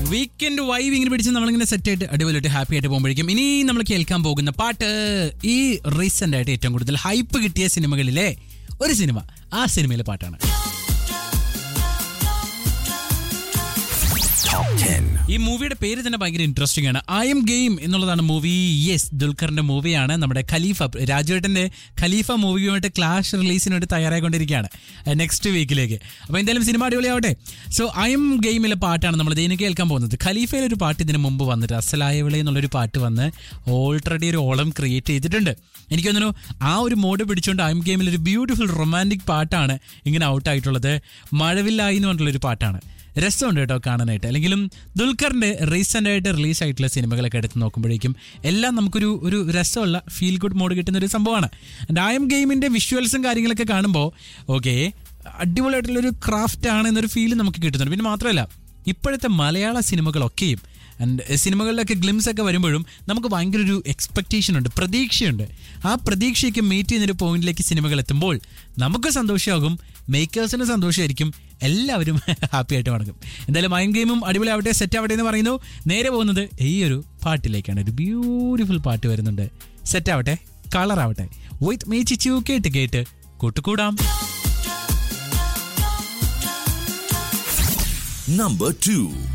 Weekend vibe ഇങ്ങനെ പിടിച്ച് നമ്മളിങ്ങനെ സെറ്റ് ആയിട്ട് അടിപൊളിയായിട്ട് ഹാപ്പി ആയിട്ട് പോകുമ്പോഴേക്കും ഇനി നമ്മൾ കേൾക്കാൻ പോകുന്ന പാട്ട് ഈ റീസെന്റ് ആയിട്ട് ഏറ്റവും കൂടുതൽ ഹൈപ്പ് കിട്ടിയ സിനിമകളിലെ ഒരു സിനിമ ആ സിനിമയിലെ പാട്ടാണ് ഈ മൂവിയുടെ പേര് തന്നെ ഭയങ്കര ഇൻട്രസ്റ്റിംഗ് ആണ് ഐ എം ഗെയിം എന്നുള്ളതാണ് മൂവി യെസ് ദുൽഖറിന്റെ മൂവിയാണ് നമ്മുടെ ഖലീഫ രാജുവേട്ടന്റെ ഖലീഫ മൂവിയുമായിട്ട് ക്ലാഷ് റിലീസിന് വേണ്ടി തയ്യാറായിക്കൊണ്ടിരിക്കുകയാണ് നെക്സ്റ്റ് വീക്കിലേക്ക് അപ്പോൾ എന്തായാലും സിനിമ അടിപൊളിയാവട്ടെ സോ ഐ എം ഗെയിമിലെ പാട്ടാണ് നമ്മൾ ഇതിന് കേൾക്കാൻ പോകുന്നത് ഖലീഫയിലെ ഒരു പാട്ട് ഇതിന് മുമ്പ് വന്നിട്ട് അസലായവിളെ എന്നുള്ളൊരു പാട്ട് വന്ന് ഓൾറെഡി ഒരു ഓളം ക്രിയേറ്റ് ചെയ്തിട്ടുണ്ട് എനിക്ക് തോന്നുന്നു ആ ഒരു മോഡ് പിടിച്ചുകൊണ്ട് ഐ എം ഗെയിമിൽ ഒരു ബ്യൂട്ടിഫുൾ റൊമാൻറ്റിക് പാട്ടാണ് ഇങ്ങനെ ഔട്ടായിട്ടുള്ളത് മഴവില്ലായി എന്ന് പറഞ്ഞിട്ടുള്ളൊരു പാട്ടാണ് രസമുണ്ട് കേട്ടോ കാണാനായിട്ട് അല്ലെങ്കിലും ദുൽഖറിന്റെ റീസെന്റ് ആയിട്ട് റിലീസ് ആയിട്ടുള്ള സിനിമകളൊക്കെ എടുത്ത് നോക്കുമ്പോഴേക്കും എല്ലാം നമുക്കൊരു ഒരു രസമുള്ള ഫീൽ ഗുഡ് മോഡ് കിട്ടുന്ന ഒരു സംഭവമാണ് ആൻഡ് ആ എം ഗെയിമിന്റെ വിഷ്വൽസും കാര്യങ്ങളൊക്കെ കാണുമ്പോൾ ഓക്കെ അടിപൊളിയായിട്ടുള്ള ഒരു ക്രാഫ്റ്റ് ആണ് എന്നൊരു ഫീൽ നമുക്ക് കിട്ടുന്നുണ്ട് പിന്നെ മാത്രമല്ല ഇപ്പോഴത്തെ മലയാള സിനിമകളൊക്കെയും ആൻഡ് സിനിമകളിലൊക്കെ ഗ്ലിംസ് ഒക്കെ വരുമ്പോഴും നമുക്ക് ഭയങ്കര ഒരു എക്സ്പെക്റ്റേഷൻ ഉണ്ട് പ്രതീക്ഷയുണ്ട് ആ പ്രതീക്ഷയ്ക്ക് മീറ്റ് ചെയ്യുന്നൊരു പോയിന്റിലേക്ക് സിനിമകൾ എത്തുമ്പോൾ നമുക്ക് സന്തോഷമാകും മേക്കേഴ്സിന് സന്തോഷമായിരിക്കും എല്ലാവരും ഹാപ്പി ആയിട്ട് മടങ്ങും എന്തായാലും മൈൻഡ് ഗെയിമും അടിപൊളിയാവട്ടെ സെറ്റ് ആവട്ടെ എന്ന് പറയുന്നു നേരെ പോകുന്നത് ഈ ഒരു പാട്ടിലേക്കാണ് ഒരു ബ്യൂട്ടിഫുൾ പാട്ട് വരുന്നുണ്ട് സെറ്റ് ആവട്ടെ കളർ ആവട്ടെ വിത്ത് മീ ചിച്ചു കേട്ട് കേട്ട് കൂട്ടുകൂടാം Number two.